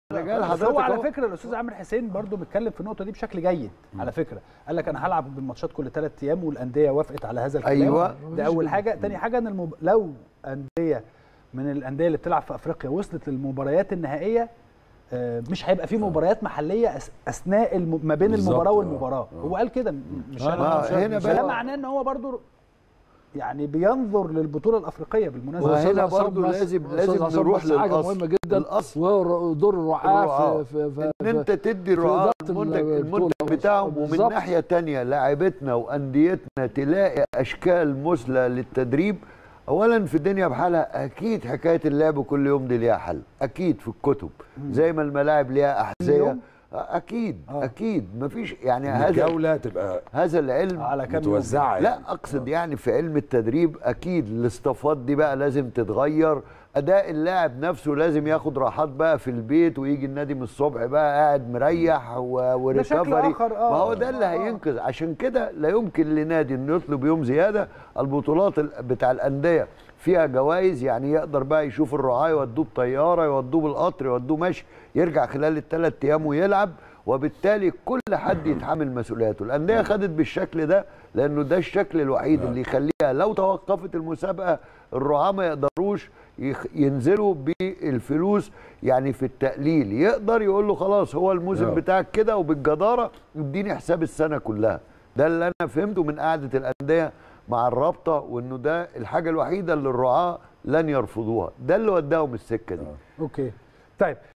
انا جاي بس لحضرتك هو على أهو. فكره الاستاذ عامر حسين برضو بيتكلم في النقطه دي بشكل جيد على فكره قال لك انا هلعب بالماتشات كل ثلاث ايام والانديه وافقت على هذا الكلام أيوة. ده اول حاجه تاني حاجه ان المب... لو انديه من الانديه اللي بتلعب في افريقيا وصلت للمباريات النهائيه آه، مش هيبقى في مباريات محليه أس- اثناء الم... ما بين بالظبط، المباراه آه. والمباراه هو قال كده م- مش آه، انا ما مش هنا فده بقى- معناه ان هو برضو يعني بينظر للبطوله الافريقيه بالمناسبه وهنا أستاذ عصام برضو بس- لازم- أستاذ لازم عصام نروح بس حاجه للأصل. مهمه جدا الأصل. وهو دور الرعاة. الرعاه في, في, في, ان انت تدي في الرعاة إدارة المنتج البطولة. المنتج بتاعهم ومن بالظبط. ناحيه تانية لاعبتنا وانديتنا تلاقي اشكال مثلى للتدريب اولا في الدنيا بحالها اكيد حكايه اللعب كل يوم دي ليها حل اكيد في الكتب زي ما الملاعب ليها احذيه يوم؟ اكيد آه. اكيد مفيش يعني هذا الجوله تبقى هذا العلم على كام يوم متوزعه يعني. لا اقصد يعني في علم التدريب اكيد الاصطفات دي بقى لازم تتغير اداء اللاعب نفسه لازم ياخد راحات بقى في البيت ويجي النادي من الصبح بقى قاعد مريح و- ده شكل وريكفري آخر، آه. ما هو ده اللي آه. هينقذ عشان كده لا يمكن لنادي انه يطلب يوم زياده البطولات ال- بتاع الانديه فيها جوائز يعني يقدر بقى يشوف الرعاة يودوه بطياره يودوه بالقطر يودوه مشي يرجع خلال الثلاث ايام ويلعب وبالتالي كل حد يتحمل مسؤولياته الانديه خدت بالشكل ده لانه ده الشكل الوحيد اللي يخليها لو توقفت المسابقه الرعاة ما يقدروش يخ- ينزلوا بالفلوس يعني في التقليل يقدر يقول له خلاص هو الموسم آه. بتاعك كده وبالجداره اديني حساب السنه كلها ده اللي انا فهمته من قعده الانديه مع الرابطه وانه ده الحاجه الوحيده اللي الرعاة لن يرفضوها ده اللي وداهم السكه دي اوكي طيب